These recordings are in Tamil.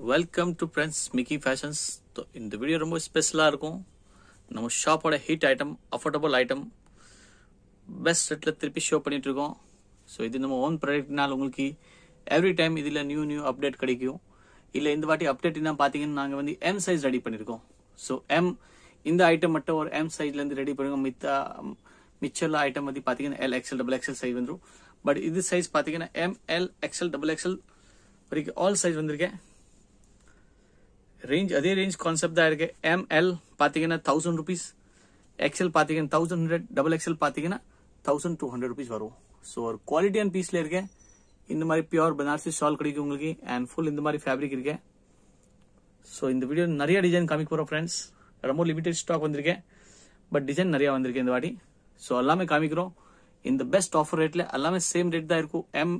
welcome to friends Mickey fashions இந்த வீடியோ ரொம்ப ஸ்பெஷலாக இருக்கும் நம்ம ஷாப்போட hit item affordable item best ரேட்டில் திருப்பி ஷோ பண்ணிட்டு இருக்கோம் ஸோ இது நம்ம ஓன் ப்ராடக்ட்னால உங்களுக்கு எவ்ரி டைம் இதில் நியூ நியூ அப்டேட் கிடைக்கும் இல்லை இந்த வாட்டி அப்டேட் என்ன பார்த்தீங்கன்னா நாங்கள் வந்து எம் சைஸ் ரெடி பண்ணியிருக்கோம் ஸோ எம் இந்த ஐட்டம் மட்டும் ஒரு எம் சைஸ்லேருந்து ரெடி பண்ணிருக்கோம் மித்த மிச்சம் ஐட்டம் வந்து பார்த்தீங்கன்னா L XL double XL size வந்துடும் பட் இது சைஸ் பார்த்தீங்கன்னா M L XL double XL வரைக்கும் ஆல் சைஸ் வந்திருக்கேன் ரேஞ்ச் அதே ரேஞ்ச் கான்செப்ட் தான் இருக்கு எம் எல் பார்த்தீங்கன்னா தௌசண்ட் ருபீஸ் எக்ஸல் பார்த்தீங்கன்னா தௌசண்ட் ஹண்ட்ரட் டபுள் எக்ஸல் பார்த்தீங்கன்னா தௌசண்ட் டூ ஹண்ட்ரட் ருபீஸ் வரும் ஸோ ஒரு குவாலிட்டியான பீஸ்ல இருக்கேன் இந்த மாதிரி பியூர் பனாரசி ஷால் கிடைக்கும் உங்களுக்கு அண்ட் ஃபுல் இந்த மாதிரி ஃபேப்ரிக் இருக்கேன் ஸோ இந்த வீடியோ நிறைய டிசைன் காமிக்க போகிறோம் ஃப்ரெண்ட்ஸ் ரொம்ப லிமிடெட் ஸ்டாக் வந்திருக்கேன் பட் டிசைன் நிறைய வந்திருக்கு இந்த வாட்டி ஸோ எல்லாமே காமிக்கிறோம் இந்த பெஸ்ட் ஆஃபர் ரேட்ல எல்லாமே சேம் ரேட் தான் இருக்கும் எம்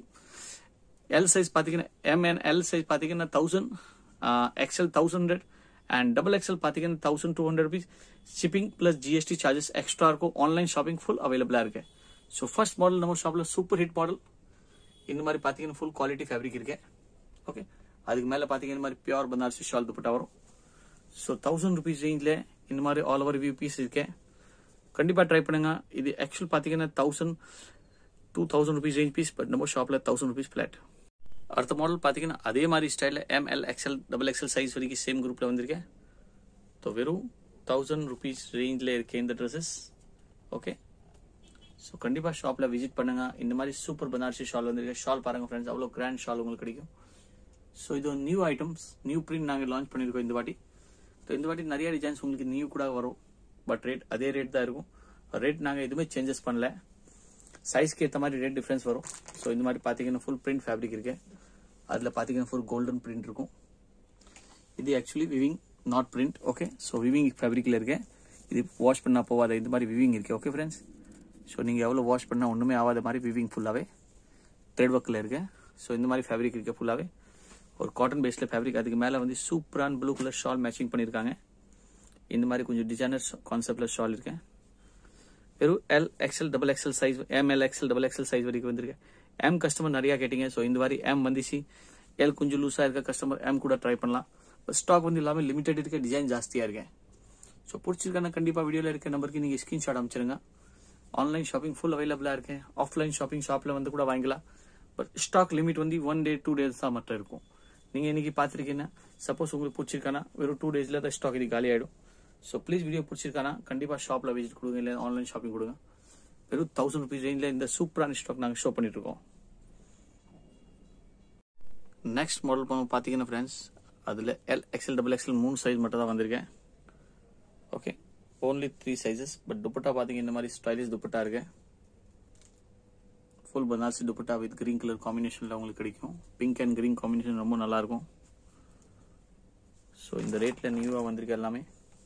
எல் சைஸ் பார்த்தீங்கன்னா எம் அண்ட் எல் சைஸ் பார்த்தீங்கன்னா thousand XL thousand hundred and double XL பார்த்தீங்கன்னா thousand two hundred rupees shipping plus GST charges extra இருக்கும் ஆன்லைன் ஷாப்பிங் ஃபுல் அவைலபிளாக இருக்கு ஸோ ஃபர்ஸ்ட் மாடல் நம்ம ஷாப்பில் சூப்பர் ஹிட் மாடல் இந்த மாதிரி பார்த்தீங்கன்னா ஃபுல் குவாலிட்டி ஃபேப்ரிக் இருக்கு ஓகே அதுக்கு மேலே பார்த்தீங்கன்னா இந்த மாதிரி பியூர் பனாரசி ஷால் துப்பட்டா வரும் ஸோ தௌசண்ட் ருபீஸ் ரேஞ்சில் இந்த மாதிரி ஆல் ஓவர் வியூ பீஸ் இருக்கேன் கண்டிப்பாக ட்ரை பண்ணுங்க இது ஆக்சுவல் பார்த்தீங்கன்னா thousand two thousand rupees range piece but நம்ம ஷாப்பில் தௌசண்ட் ருபீஸ் ஃபிளாட் அடுத்த மாடல் பார்த்தீங்கன்னா அதே மாதிரி ஸ்டைலில் M L XL double XL size வரைக்கும் சேம் குரூப்பில் வந்திருக்கேன் ஸோ வெறும் தௌசண்ட் ருபீஸ் ரேஞ்சில் இருக்கேன் இந்த ட்ரெஸ்ஸஸ் ஓகே ஸோ கண்டிப்பாக ஷாப்பில் விசிட் பண்ணுங்க இந்த மாதிரி சூப்பர் பனாரசி ஷால் வந்திருக்கு ஷால் பாருங்க ஃப்ரெண்ட்ஸ் அவ்வளோ கிராண்ட் ஷால் உங்களுக்கு கிடைக்கும் ஸோ இது ஒரு நியூ ஐட்டம்ஸ் நியூ பிரிண்ட் நாங்கள் லான்ச் பண்ணியிருக்கோம் இந்த வாட்டி ஸோ இந்த வாட்டி நிறைய டிசைன்ஸ் உங்களுக்கு நியூ கூட வரும் பட் ரேட் அதே ரேட் தான் இருக்கும் ரேட் நாங்கள் எதுவுமே சேஞ்சஸ் பண்ணல சைஸ்க்கு ஏற்ற மாதிரி ரேட் டிஃப்ரென்ஸ் வரும் ஸோ இந்த மாதிரி பார்த்தீங்கன்னா ஃபுல் பிரிண்ட் ஃபேப்ரிக் இருக்கு அதில் பார்த்தீங்கன்னா ஃபுல் கோல்டன் பிரிண்ட் இருக்கும் இது actually weaving not print okay so weaving ஃபேப்ரிக்கில் இருக்கு இது வாஷ் பண்ணால் போகாத இந்த மாதிரி விவிங் இருக்கு ஓகே ஃப்ரெண்ட்ஸ் ஸோ நீங்கள் எவ்வளோ வாஷ் பண்ணால் ஒன்றுமே ஆகாத மாதிரி விவிங் ஃபுல்லாகவே த்ரெட் ஒர்க்கில் இருக்கு ஸோ இந்த மாதிரி ஃபேப்ரிக் இருக்கு ஃபுல்லாகவே ஒரு காட்டன் பேஸில் ஃபேப்ரிக் அதுக்கு மேலே வந்து சூப்பரான ப்ளூ கலர் ஷால் மேட்சிங் பண்ணியிருக்காங்க இந்த மாதிரி கொஞ்சம் டிசைனர் கான்செப்டில் ஷால் இருக்கேன் வெறும் L XL double XL size M L XL double XL size வரைக்கும் வந்திருக்கு எம் கஸ்டமர் நிறையா கேட்டீங்க ஸோ இந்த மாதிரி எம் வந்துச்சு எல் கொஞ்சம் லூஸாக இருக்க கஸ்டமர் எம் கூட ட்ரை பண்ணலாம் பட் ஸ்டாக் வந்து எல்லாமே லிமிடெட் இருக்க டிசைன் ஜாஸ்தியாக இருக்கேன் ஸோ பிடிச்சிருக்கான கண்டிப்பாக வீடியோவில் இருக்க நம்பருக்கு நீங்கள் ஸ்க்ரீன்ஷாட் அனுப்பிச்சிருங்க ஆன்லைன் ஷாப்பிங் ஃபுல் அவைலபிளாக இருக்கேன் ஆஃப்லைன் ஷாப்பிங் ஷாப்பில் வந்து கூட வாங்கிக்கலாம் பட் ஸ்டாக் லிமிட் வந்து ஒன் டே டூ டேஸ் தான் மட்டும் இருக்கும் நீங்கள் இன்னைக்கு பார்த்துருக்கீங்கன்னா சப்போஸ் உங்களுக்கு பிடிச்சிருக்கானா வெறும் டூ டேஸில் தான் ஸ்டாக் இது காலி ஆகிடும் ஸோ ப்ளீஸ் வீடியோ பிடிச்சிருக்கானா கண்டிப்பாக ஷாப்பில் விசிட் கொடுங்க இல்லை ஆன்லைன் ஷாப்பிங் கொடுங்க வெறும் தௌசண்ட் ருபீஸ் ரேஞ்சில் இந்த சூப்பரான ஸ்டாக் நாங்கள் ஷோ பண்ணிட்டு இருக்கோம் நெக்ஸ்ட் மாடல் பார்த்தீங்கன்னா ஃப்ரெண்ட்ஸ் அதில் எல் எக்ஸ்எல் டபுள் எக்ஸ்எல் மூணு சைஸ் மட்டும் தான் வந்திருக்கேன் okay only three sizes but dupatta பார்த்தீங்க இந்த மாதிரி ஸ்டைலிஷ் துப்பட்டா இருக்கு full Banarasi dupatta with green colour காம்பினேஷனில் உங்களுக்கு கிடைக்கும் பிங்க் அண்ட் கிரீன் காம்பினேஷன் ரொம்ப நல்லா இருக்கும் ஸோ இந்த ரேட்டில் நியூவாக வந்திருக்கு எல்லாமே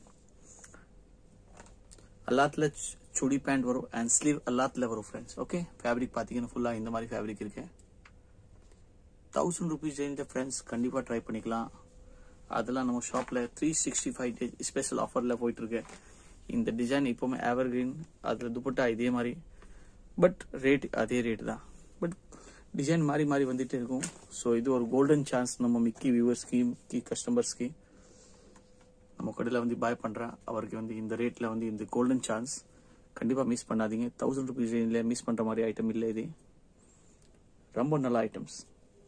எல்லாத்துல சுடி பேண்ட் வரும் அண்ட் ஸ்லீவ் எல்லாத்துல வரும் ஃப்ரெண்ட்ஸ் ஓகே ஃபேப்ரிக் பார்த்தீங்கன்னா ஃபுல்லாக இந்த மாதிரி ஃபேப்ரிக் இருக்கு தௌசண்ட் ருபீஸ் ரேஞ்சில் ஃப்ரெண்ட்ஸ் கண்டிப்பாக ட்ரை பண்ணிக்கலாம் அதெல்லாம் நம்ம ஷாப்பில் three sixty five days special ஆஃபரில் போயிட்டு இருக்கு இந்த டிசைன் இப்போவுமே எவர் கிரீன் அதில் துப்பட்டா இதே மாதிரி பட் ரேட் அதே ரேட் தான் பட் டிசைன் மாறி மாறி வந்துட்டே இருக்கும் ஸோ இது ஒரு கோல்டன் சான்ஸ் நம்ம மிக்கி வியூவர்ஸ்க்கு மிக்கி கஸ்டமர்ஸ்க்கு நம்ம கடையில் வந்து பாய் பண்ணுறேன் அவருக்கு வந்து இந்த ரேட்டில் வந்து இந்த கோல்டன் சான்ஸ் கண்டிப்பாக மிஸ் பண்ணாதீங்க தௌசண்ட் ருபீஸ் ரேஞ்சில் மிஸ் பண்ணுற மாதிரி ஐட்டம் இல்லை இது ரொம்ப நல்ல ஐட்டம்ஸ்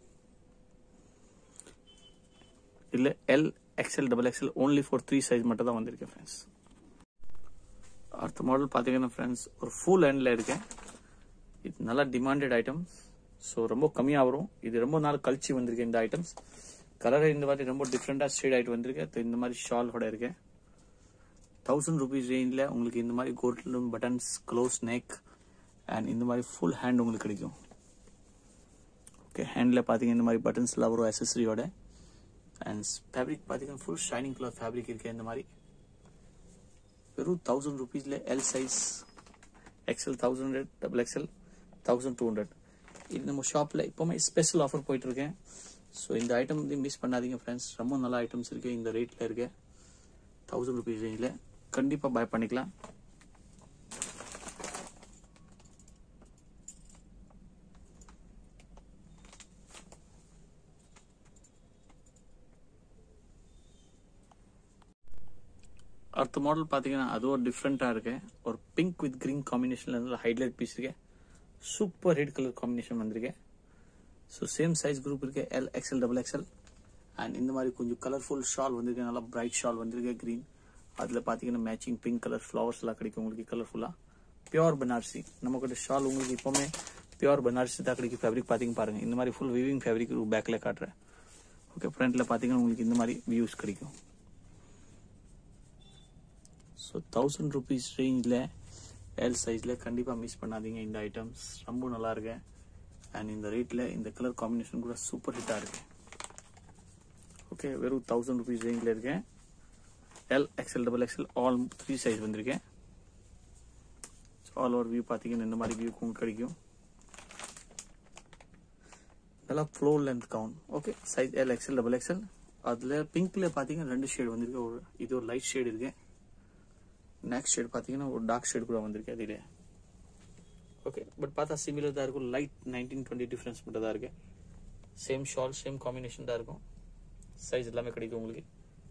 இல்லை L XL double XL only for three size மட்டும் தான் வந்திருக்கேன் ஃப்ரெண்ட்ஸ் அடுத்த மாடல் பார்த்தீங்கன்னா ஃப்ரெண்ட்ஸ் ஒரு ஃபுல் ஹேண்டில் இருக்கேன் இது நல்லா டிமாண்டட் ஐட்டம் ஸோ ரொம்ப கம்மியாக வரும் இது ரொம்ப நாள் கழிச்சு வந்திருக்கு இந்த ஐட்டம்ஸ் கலர் இந்த மாதிரி ரொம்ப டிஃப்ரெண்டாக ஷேட் ஆகிட்டு வந்திருக்கு இந்த மாதிரி ஷால் கூட இருக்கு தௌசண்ட் ருபீஸ் ரேஞ்சில் உங்களுக்கு இந்த மாதிரி golden buttons close neck and இந்த மாதிரி ஃபுல் ஹேண்ட் உங்களுக்கு கிடைக்கும் ஓகே ஹேண்டில் பார்த்தீங்கன்னா இந்த மாதிரி பட்டன்ஸ்லாம் வரும் அசசரியோட அண்ட் ஃபேப்ரிக் பார்த்தீங்கன்னா ஃபுல் ஷைனிங் கலர் ஃபேப்ரிக் இருக்கு இந்த மாதிரி வெறும் தௌசண்ட் ருபீஸில் L size XL thousand hundred double XL thousand two hundred இது நம்ம ஷாப்பில் இப்போவுமே ஸ்பெஷல் ஆஃபர் போயிட்டுருக்கேன் ஸோ இந்த ஐட்டம் வந்து மிஸ் பண்ணாதீங்க ஃப்ரெண்ட்ஸ் ரொம்ப நல்ல ஐட்டம்ஸ் இருக்குது இந்த ரேட்டில் இருக்கு தௌசண்ட் ருபீஸ் ரேஞ்சில் கண்டிப்பாக பை பண்ணிக்கலாம் அடுத்த மாடல் பார்த்தீங்கன்னா அது ஒரு டிஃப்ரெண்ட்டாக இருக்கு ஒரு பிங்க் வித் கிரீன் காம்பினேஷனில் இருந்து ஹைலைட் பீஸ் இருக்கு சூப்பர் ரெட் கலர் காம்பினேஷன் வந்திருக்கு ஸோ சேம் சைஸ் குரூப் இருக்கு L XL double XL and இந்த மாதிரி கொஞ்சம் கலர்ஃபுல் ஷால் வந்திருக்கு நல்லா பிரைட் ஷால் வந்திருக்கு கிரீன் அதில் பார்த்தீங்கன்னா மேட்சிங் பிங்க் கலர் ஃப்ளவர்ஸ் எல்லாம் கிடைக்கும் உங்களுக்கு கலர்ஃபுல்லாக பியூர் பனாரசி நம்ம கிட்ட ஷால் உங்களுக்கு இப்போவுமே பியூர் பனாரசி தான் கிடைக்கும் ஃபேப்ரிக் பார்த்தீங்க பாருங்க இந்த மாதிரி ஃபுல் விவிங் ஃபேப்ரிக் பேக்கில் காட்டுறேன் ஓகே ஃப்ரண்ட்டில் பார்த்தீங்கன்னா உங்களுக்கு இந்த மாதிரி வியூஸ் கிடைக்கும் ஸோ தௌசண்ட் ருபீஸ் ரேஞ்சில் எல் சைஸில் கண்டிப்பாக மிஸ் பண்ணாதீங்க இந்த ஐட்டம்ஸ் ரொம்ப நல்லா இருக்கு அண்ட் இந்த ரேட்டில் இந்த கலர் காம்பினேஷன் கூட சூப்பர் ஹிட்டாக இருக்கு ஓகே வெறும் தௌசண்ட் ருபீஸ் ரேஞ்சில் இருக்கேன் L XL double XL all three size வந்திருக்கேன் ஆல் ஓவர் வியூ பார்த்தீங்கன்னா இந்த மாதிரி வியூ உங்களுக்கு கிடைக்கும் இதெல்லாம் floor length gown okay size L XL double XL அதில் பிங்க்ல பார்த்தீங்கன்னா ரெண்டு ஷேட் வந்திருக்கு ஒரு இது ஒரு லைட் ஷேட் இருக்கு நெக்ஸ்ட் ஷேட் பார்த்தீங்கன்னா ஒரு டார்க் ஷேட் கூட வந்திருக்கு அதில் ஓகே பட் பார்த்தா சிமிலர் தான் இருக்கும் லைட் நைன்டீன் டுவெண்ட்டி டிஃப்ரென்ஸ் மட்டும் தான் இருக்கு சேம் ஷால் சேம் காம்பினேஷன் தான் இருக்கும் சைஸ் எல்லாமே கிடைக்கும் உங்களுக்கு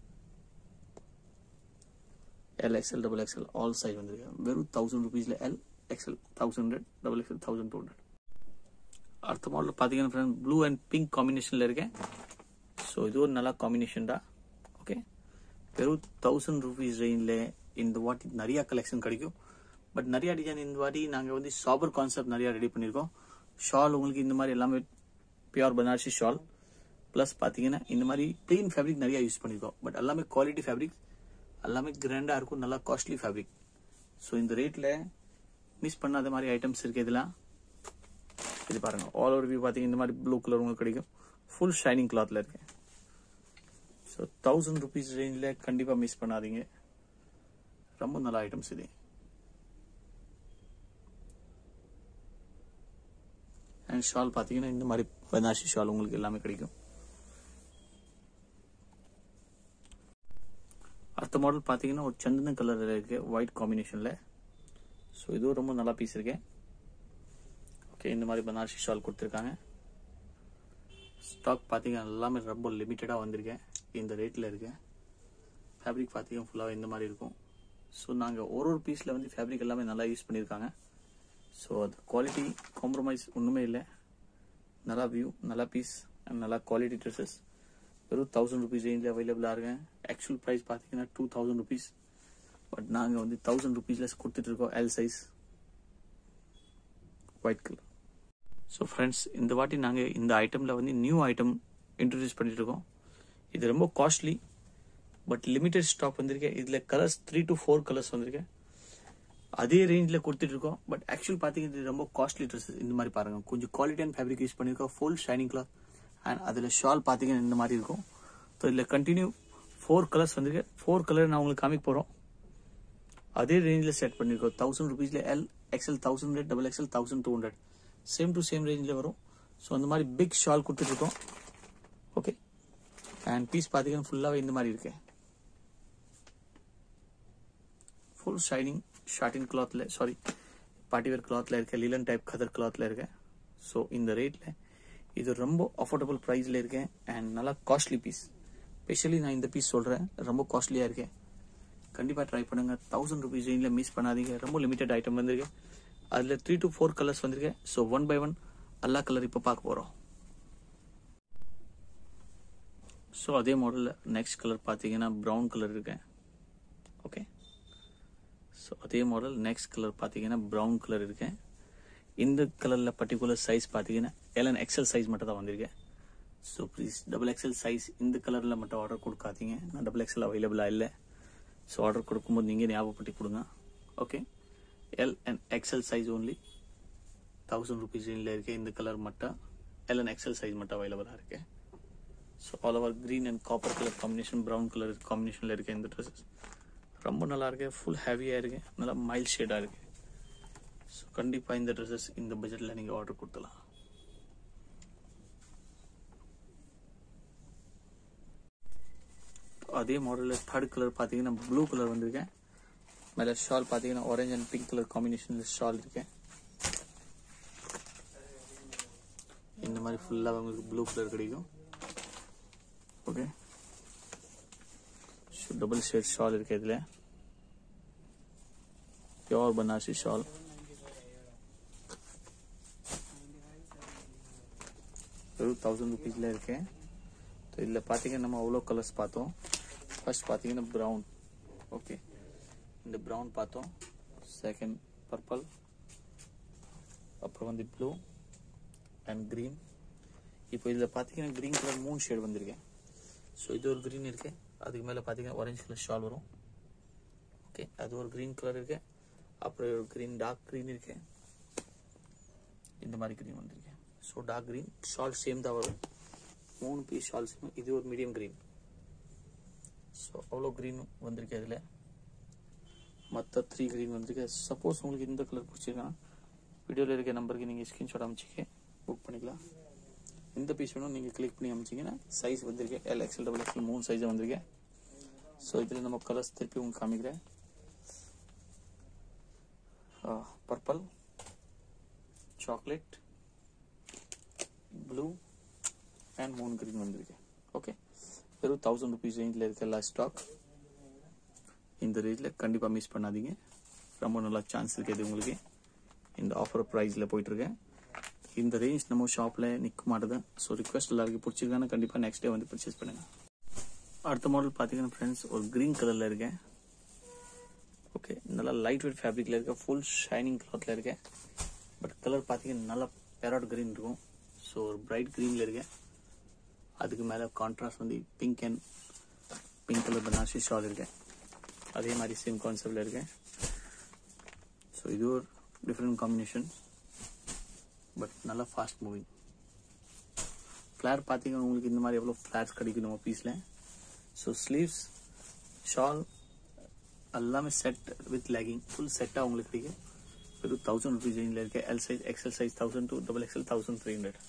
L XL double XL all size வந்திருக்கு வெறும் தௌசண்ட் ருபீஸில் L XL thousand hundred double XL thousand two hundred அடுத்த மாடல் பார்த்தீங்கன்னா ஃப்ரெண்ட் ப்ளூ அண்ட் பிங்க் காம்பினேஷனில் இருக்கேன் ஸோ இது ஒரு நல்ல காம்பினேஷன் தான் ஓகே வெறும் தௌசண்ட் ருபீஸ் ரேஞ்சில் இந்த வாட்டி நிறைய கலெக்ஷன் கிடைக்கும் பட் நிறைய டிசைன் இந்த வாட்டி நாங்கள் வந்து சாபர் கான்செப்ட் நிறைய ரெடி பண்ணியிருக்கோம் ஷால் உங்களுக்கு இந்த மாதிரி எல்லாமே பியூர் பனாரசி ஷால் ப்ளஸ் பார்த்தீங்கன்னா இந்த மாதிரி பிளெயின் ஃபேப்ரிக் நிறைய யூஸ் பண்ணியிருக்கோம் பட் எல்லாமே குவாலிட்டி ஃபேப்ரிக் எல்லாமே கிராண்டாக இருக்கும் நல்லா காஸ்ட்லி ஃபேப்ரிக் ஸோ இந்த ரேட்டில் மிஸ் பண்ணாத மாதிரி ஐட்டம்ஸ் இருக்கு இதெல்லாம் இது பாருங்க ஆல் ஓவர் வியூ பார்த்தீங்கன்னா இந்த மாதிரி ப்ளூ கலர் உங்களுக்கு கிடைக்கும் ஃபுல் ஷைனிங் கிளாத்ல இருக்கு ஸோ தௌசண்ட் ருபீஸ் ரேஞ்சில் கண்டிப்பாக மிஸ் பண்ணாதீங்க ரொம்ப நல்ல ஐட்டம்ஸ் இது அண்ட் ஷால் பார்த்தீங்கன்னா இந்த மாதிரி பனாரசி ஷால் உங்களுக்கு எல்லாமே கிடைக்கும் அடுத்த மாடல் பார்த்தீங்கன்னா ஒரு சந்தன கலரில் இருக்கு ஒயிட் காம்பினேஷனில் ஸோ இதுவும் ரொம்ப நல்லா பீஸ் இருக்கு ஓகே இந்த மாதிரி பனாரசி ஷால் கொடுத்துருக்காங்க ஸ்டாக் பார்த்தீங்கன்னா எல்லாமே ரொம்ப லிமிட்டடாக வந்திருக்கேன் இந்த ரேட்டில் இருக்கு ஃபேப்ரிக் பார்த்தீங்கன்னா ஃபுல்லாக இந்த மாதிரி இருக்கும் ஸோ நாங்கள் ஒரு ஒரு பீஸில் வந்து ஃபேப்ரிக் எல்லாமே நல்லா யூஸ் பண்ணியிருக்காங்க ஸோ அது குவாலிட்டி காம்ப்ரமைஸ் ஒன்றுமே இல்லை நல்லா வியூ நல்லா பீஸ் அண்ட் நல்லா குவாலிட்டி ட்ரெஸ்ஸஸ் வெறும் தௌசண்ட் ருபீஸ் ரேஞ்சில் அவைலபிளாக இருக்கேன் ஆக்சுவல் ப்ரைஸ் பார்த்தீங்கன்னா டூ தௌசண்ட் ருபீஸ் பட் நாங்கள் வந்து தௌசண்ட் ருபீஸில் கொடுத்துட்டு இருக்கோம் L size white colour so friends இந்த வாட்டி நாங்கள் இந்த ஐட்டமில் வந்து நியூ ஐட்டம் இன்ட்ரடியூஸ் பண்ணிட்டு இருக்கோம் இது ரொம்ப காஸ்ட்லி பட் லிமிடெட் ஸ்டாக் வந்திருக்கேன் இதில் colours three to four colours வந்திருக்கேன் அதே ரேஞ்சில் கொடுத்துட்டு இருக்கோம் பட் ஆக்சுவல் பார்த்தீங்கன்னா இது ரொம்ப காஸ்ட்லி ட்ரெஸ்ஸஸ் இந்த மாதிரி பாருங்க கொஞ்சம் குவாலிட்டியான ஃபேப்ரிக் யூஸ் பண்ணியிருக்கோம் ஃபுல் ஷைனிங் கிளாத் அண்ட் அதில் ஷால் பார்த்தீங்கன்னா இந்த மாதிரி இருக்கும் ஸோ இதில் கண்டினியூ ஃபோர் கலர்ஸ் வந்திருக்கு ஃபோர் கலர் நான் உங்களுக்கு காமிக்க போகிறோம் அதே ரேஞ்சில் செட் பண்ணியிருக்கோம் தௌசண்ட் ருபீஸில் L XL thousand hundred double XL thousand two hundred same to same ரேஞ்சில் வரும் ஸோ அந்த மாதிரி பிக் ஷால் கொடுத்துட்ருக்கோம் ஓகே அண்ட் பீஸ் பார்த்தீங்கன்னா ஃபுல்லாகவே இந்த மாதிரி இருக்கு ஃபுல் ஷைனிங் ஷார்டின் கிளாத்தில் சாரி பார்ட்டிவேர் கிளாத்தில் இருக்க லீலன் டைப் கதர் கிளாத்தில் இருக்கேன் ஸோ இந்த ரேட்டில் இது ரொம்ப அஃபோர்டபுள் ப்ரைஸில் இருக்கேன் அண்ட் நல்லா காஸ்ட்லி பீஸ் ஸ்பெஷலி நான் இந்த பீஸ் சொல்கிறேன் ரொம்ப காஸ்ட்லியாக இருக்கேன் கண்டிப்பாக ட்ரை பண்ணுங்க தௌசண்ட் ருபீஸ் ரேஞ்சில் மிஸ் பண்ணாதீங்க ரொம்ப லிமிடெட் ஐட்டம் வந்திருக்கு அதில் த்ரீ டு ஃபோர் கலர்ஸ் வந்திருக்கு ஸோ ஒன் பை ஒன் எல்லா கலர் இப்போ பார்க்க போகிறோம் ஸோ அதே மாடலில் நெக்ஸ்ட் கலர் பார்த்தீங்கன்னா ப்ரௌன் கலர் இருக்கேன் ஓகே ஸோ அதே மாடல் நெக்ஸ்ட் கலர் பார்த்தீங்கன்னா ப்ரௌன் கலர் இருக்கேன் இந்த கலரில் பர்டிகுலர் சைஸ் பார்த்தீங்கன்னா எல்என் எக்ஸல் சைஸ் மட்டும் தான் வந்திருக்கேன் so please double XL size இந்த கலரில் மட்டும் ஆர்டர் கொடுக்காதீங்க நான் டபுள் எக்ஸல் அவைலபிளாக இல்லை ஸோ ஆர்டர் கொடுக்கும்போது நீங்கள் ஞாபகப்படுத்தி கொடுங்க okay L and XL size only thousand rupees ரேஞ்சில் இருக்கு இந்த கலர் மட்டும் எல் அண்ட் எக்ஸல் சைஸ் மட்டும் அவைலபிளாக இருக்கு so all over green and copper colour combination brown colour காம்பினேஷனில் இருக்கு இந்த ட்ரெஸ்ஸஸ் ரொம்ப நல்லா இருக்கு ஃபுல் ஹெவியாக இருக்கு நல்லா மைல்ட் ஷேடாக இருக்கு ஸோ கண்டிப்பாக இந்த ட்ரெஸ்ஸஸ் இந்த பட்ஜெட்டில் நீங்கள் ஆர்டர் கொடுத்தலாம் அதே மாடலில் தேர்ட் கலர் பார்த்தீங்கன்னா ப்ளூ கலர் வந்திருக்கேன் மேலே ஷால் பார்த்தீங்கன்னா ஆரஞ்ச் அண்ட் பிங்க் கலர் காம்பினேஷனில் ஷால் இருக்கேன் இந்த மாதிரி ஃபுல்லாக உங்களுக்கு ப்ளூ கலர் கிடைக்கும் ஓகே டபுள் ஷேட் ஷால் இருக்கு இதில் பியோர் பனாரசி ஷால் வெறும் தௌசண்ட் ருபீஸில் இருக்கேன் இதில் பார்த்தீங்கன்னா நம்ம அவ்வளோ கலர்ஸ் பார்த்தோம் ஃபர்ஸ்ட் பார்த்தீங்கன்னா ப்ரௌன் ஓகே இந்த ப்ரௌன் பார்த்தோம் செகண்ட் பர்பிள் அப்புறம் வந்து ப்ளூ அண்ட் க்ரீன் இப்போ இதில் பார்த்தீங்கன்னா க்ரீன் கலர் மூணு ஷேட் வந்திருக்கேன் ஸோ இது ஒரு க்ரீன் இருக்கு அதுக்கு மேலே பார்த்தீங்கன்னா ஆரஞ்சு கலர் ஷால் வரும் ஓகே அது ஒரு க்ரீன் கலர் இருக்கு அப்புறம் ஒரு க்ரீன் டார்க் க்ரீன் இருக்கு இந்த மாதிரி க்ரீன் வந்திருக்கேன் so dark green shawl same தான் வரும் மூணு பீஸ் ஷால் சேம் இது ஒரு மீடியம் க்ரீன் ஸோ அவ்வளோ க்ரீன் வந்திருக்கு அதில் மற்ற த்ரீ க்ரீன் வந்திருக்கு சப்போஸ் உங்களுக்கு இந்த கலர் பிடிச்சிருக்கானா வீடியோவில் இருக்க நம்பருக்கு நீங்கள் ஸ்க்ரீன்ஷாட் அமைச்சிக்க புக் பண்ணிக்கலாம் இந்த பீஸ் வேணும் நீங்கள் கிளிக் பண்ணி அமைச்சிங்கன்னா சைஸ் வந்திருக்கு எல் எக்ஸ்எல் டபுள் எக்ஸ்எல் மூணு சைஸ் வந்திருக்கு ஸோ இதில் நம்ம கலர்ஸ் திருப்பி உங்களுக்கு காமிக்கிறேன் பர்பிள் சாக்லேட் ப்ளூ அண்ட் மூணு க்ரீன் வந்திருக்கு ஓகே வெறும் தௌசண்ட் ருபீஸ் ரேஞ்சில் இருக்க எல்லா ஸ்டாக் இந்த ரேஞ்சில் கண்டிப்பாக மிஸ் பண்ணாதீங்க ரொம்ப நல்லா சான்ஸ் இருக்குது உங்களுக்கு இந்த ஆஃபர் ப்ரைஸில் போயிட்டுருக்கேன் இந்த ரேஞ்ச் நம்ம ஷாப்பில் நிற்க மாட்டுது ஸோ ரிக்வஸ்ட் எல்லாருக்கும் பிடிச்சிருக்கான்னு கண்டிப்பாக நெக்ஸ்ட் டே வந்து பர்ச்சேஸ் பண்ணுங்கள் அடுத்த மாடல் பார்த்தீங்கன்னா ஃப்ரெண்ட்ஸ் ஒரு க்ரீன் கலரில் இருக்கேன் ஓகே நல்லா லைட் வெயிட் ஃபேப்ரிக்கில் இருக்க ஃபுல் ஷைனிங் கிளாத்தில் இருக்கேன் பட் கலர் பார்த்தீங்கன்னா நல்லா பேராட் க்ரீன் இருக்கும் ஸோ ஒரு பிரைட் க்ரீனில் இருக்கேன் அதுக்கு மேலே கான்ட்ராஸ்ட் வந்து pink and pink colour Banarasi shawl இருக்கேன் அதே மாதிரி சேம் கான்செப்டில் இருக்கேன் ஸோ இது ஒரு டிஃப்ரெண்ட் காம்பினேஷன் பட் நல்லா ஃபாஸ்ட் மூவிங் ஃப்ளேர் பார்த்தீங்கன்னா உங்களுக்கு இந்த மாதிரி எவ்வளோ ஃப்ளேர்ஸ் கிடைக்கும் நம்ம பீஸில் ஸோ ஸ்லீவ்ஸ் ஷால் எல்லாமே செட் வித் லேகிங் ஃபுல் செட்டாக உங்களுக்கு கிடைக்கும் வெறும் தௌசண்ட் ருபீஸ் ரேஞ்சில் இருக்க L size XL size thousand two double XL thousand three hundred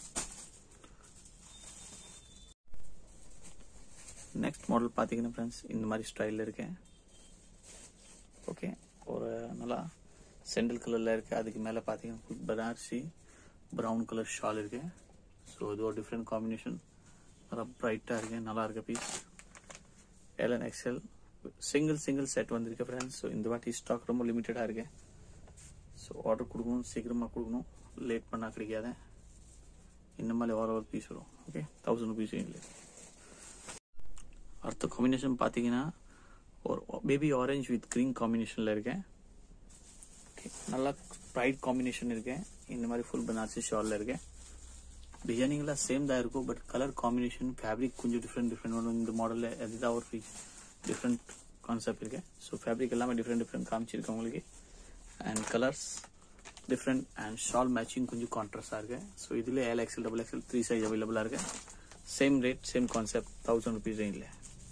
next model பார்த்தீங்கன்னா ஃப்ரெண்ட்ஸ் இந்த மாதிரி ஸ்டைலில் இருக்கேன் ஓகே ஒரு நல்லா செண்டல் கலரில் இருக்குது அதுக்கு மேலே பார்த்தீங்கன்னா பனாரசி ப்ரௌன் கலர் ஷால் இருக்கு ஸோ இது ஒரு டிஃப்ரெண்ட் காம்பினேஷன் நல்லா ப்ரைட்டாக இருக்கு நல்லா இருக்க piece L and XL single single set வந்திருக்கு ஃப்ரெண்ட்ஸ் ஸோ இந்த வாட்டி ஸ்டாக் ரொம்ப லிமிட்டடாக இருக்கு ஸோ ஆர்டர் கொடுக்கணும் சீக்கிரமாக கொடுக்கணும் லேட் பண்ணால் கிடைக்காத இந்த மாதிரி ஓவர் ஓவர் பீஸ் வரும் ஓகே தௌசண்ட் ருபீஸ் இல்லை அடுத்த காம்பினேஷன் பார்த்தீங்கன்னா ஒரு பேபி ஆரஞ்ச் வித் க்ரீன் காம்பினேஷனில் இருக்கேன் ஓகே நல்லா ப்ரைட் காம்பினேஷன் இருக்கேன் இந்த மாதிரி ஃபுல் பனாரசி ஷாலில் இருக்கேன் டிசைனிங்லாம் சேம் தான் இருக்கும் பட் கலர் காம்பினேஷன் ஃபேப்ரிக் கொஞ்சம் டிஃப்ரெண்ட் டிஃப்ரெண்ட் வரும் இந்த மாடலில் அதுதான் ஒரு டிஃப்ரெண்ட் கான்செப்ட் இருக்கு ஸோ ஃபேப்ரிக் எல்லாமே டிஃப்ரெண்ட் டிஃப்ரெண்ட் காமிச்சிருக்கேன் உங்களுக்கு and colours different and shawl matching கொஞ்சம் கான்ட்ராஸ்டாக இருக்கு ஸோ இதில் L XL double XL three size அவைலபிளாக இருக்கு same rate same concept thousand rupees ரேஞ்சில்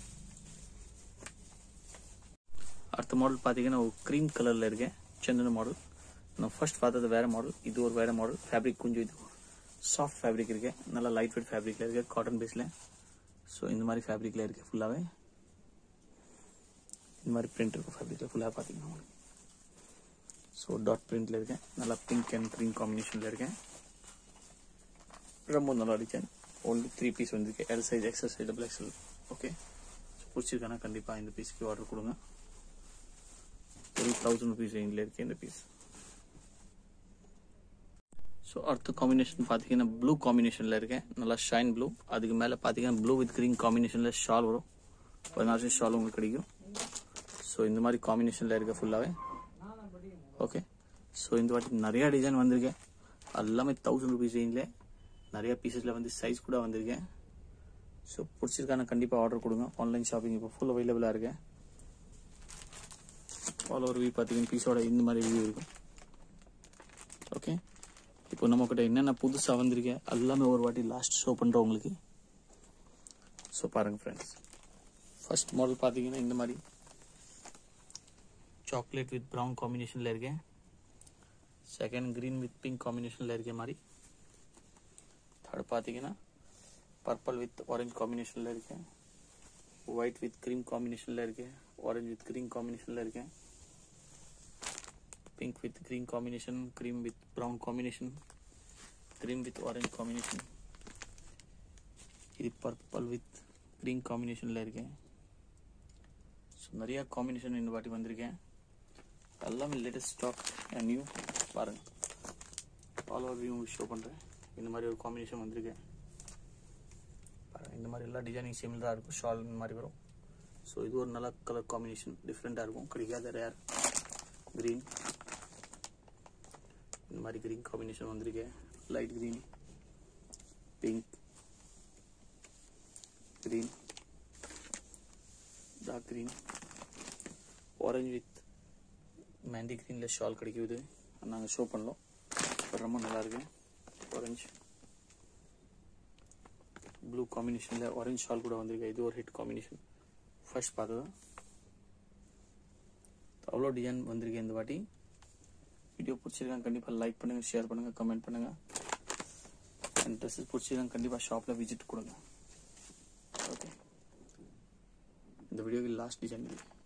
அடுத்த மாடல் பார்த்தீங்கன்னா ஒரு க்ரீம் கலரில் இருக்கேன் சின்ன மாடல் நான் ஃபர்ஸ்ட் பார்த்தது வேற மாடல் இது ஒரு வேற மாடல் ஃபேப்ரிக் கொஞ்சம் இது சாஃப்ட் ஃபேப்ரிக் இருக்கு நல்லா லைட் வெயிட் ஃபேப்ரிக்ல இருக்கு காட்டன் பேஸ்ல ஸோ இந்த மாதிரி ஃபேப்ரிக்ல இருக்கு ஃபுல்லாகவே இந்த மாதிரி பிரிண்ட் இருக்கும் ஃபேப்ரிக்ல ஃபுல்லாக பார்த்தீங்கன்னா உங்களுக்கு ஸோ டாட் பிரிண்ட்ல இருக்கேன் நல்லா பிங்க் அண்ட் க்ரீன் காம்பினேஷன்ல இருக்கேன் ரொம்ப நல்லா டிசைன் ஓன்லி த்ரீ பீஸ் வந்திருக்கு L size XL size double XL okay so பிடிச்சிருக்கானா கண்டிப்பாக இந்த பீஸ்க்கு ஆர்டர் கொடுங்க ஒரு தௌசண்ட் ருபீஸ் ரேஞ்சில் இருக்கு இந்த பீஸ் ஸோ அடுத்த காம்பினேஷன் பார்த்தீங்கன்னா ப்ளூ காம்பினேஷனில் இருக்கேன் நல்லா ஷைன் ப்ளூ அதுக்கு மேலே பார்த்தீங்கன்னா ப்ளூ வித் க்ரீன் காம்பினேஷனில் ஷால் வரும் பதினாறு ஷால் உங்களுக்கு கிடைக்கும் ஸோ இந்த மாதிரி காம்பினேஷனில் இருக்க ஃபுல்லாகவே ஓகே ஸோ இந்த வாட்டி நிறையா டிசைன் வந்திருக்கேன் எல்லாமே தௌசண்ட் ருபீஸ் ரேஞ்சில் நிறைய பீசஸில் வந்து சைஸ் கூட வந்திருக்கேன் ஸோ பிடிச்சிருக்கான கண்டிப்பாக ஆர்டர் கொடுங்க ஆன்லைன் ஷாப்பிங் இப்போ ஃபுல் அவைலபிளாக இருக்கேன் ஆல் ஓவர் வியூ பார்த்தீங்கன்னா பீஸோட இந்த மாதிரி வியூ இருக்கும் ஓகே இப்போ நம்மக்கிட்ட என்னென்ன புதுசாக வந்திருக்கேன் எல்லாமே ஒரு வாட்டி லாஸ்ட் ஷோ பண்ணுறோம் உங்களுக்கு ஸோ பாருங்கள் ஃப்ரெண்ட்ஸ் ஃபர்ஸ்ட் மாடல் பார்த்தீங்கன்னா இந்த மாதிரி சாக்லேட் வித் ப்ரௌன் காம்பினேஷனில் இருக்கேன் செகண்ட் க்ரீன் வித் பிங்க் காம்பினேஷனில் இருக்க மாதிரி தேர்ட் பார்த்தீங்கன்னா பர்பிள் வித் ஆரஞ்ச் காம்பினேஷனில் இருக்கேன் ஒயிட் வித் க்ரீம் காம்பினேஷனில் இருக்கேன் ஆரஞ்ச் வித் க்ரீன் காம்பினேஷனில் இருக்கேன் pink with green combination cream with brown combination cream with orange combination இது பர்பிள் வித் க்ரீன் காம்பினேஷனில் இருக்கேன் ஸோ நிறையா காம்பினேஷன் இந்த வாட்டி வந்திருக்கேன் எல்லாமே லேட்டஸ்ட் ஸ்டாக் நியூ பாருங்க ஆல் ஓவர் வியூ ஷோ பண்ணுறேன் இந்த மாதிரி ஒரு காம்பினேஷன் வந்திருக்கேன் பாருங்க இந்த மாதிரி எல்லா டிசைனிங் சிமிலராக இருக்கும் ஷால் இந்த மாதிரி வரும் ஸோ இது ஒரு நல்ல கலர் காம்பினேஷன் டிஃப்ரெண்ட்டாக இருக்கும் கிடைக்காத ரேர் க்ரீன் இந்த மாதிரி க்ரீன் காம்பினேஷன் வந்திருக்கேன் light green pink green dark green orange with mehndi க்ரீனில் ஷால் கிடைக்குது நாங்கள் ஷோ பண்ணோம் பட் ரொம்ப நல்லா இருக்கு ஆரஞ்சு ப்ளூ காம்பினேஷனில் ஆரஞ்சு ஷால் கூட வந்திருக்கு இது ஒரு ஹிட் காம்பினேஷன் ஃபர்ஸ்ட் பார்த்தது அவ்வளோ டிசைன் வந்திருக்கு இந்த வாட்டி வீடியோ பிடிச்சிருக்காங்க கண்டிப்பாக லைக் பண்ணுங்கள் ஷேர் பண்ணுங்கள் கமெண்ட் பண்ணுங்கள் அண்ட் ட்ரெஸ்ஸஸ் பிடிச்சிருக்காங்க கண்டிப்பாக ஷாப்பில் விசிட் கொடுங்க ஓகே இந்த வீடியோக்கு லாஸ்ட் டிசைன் இது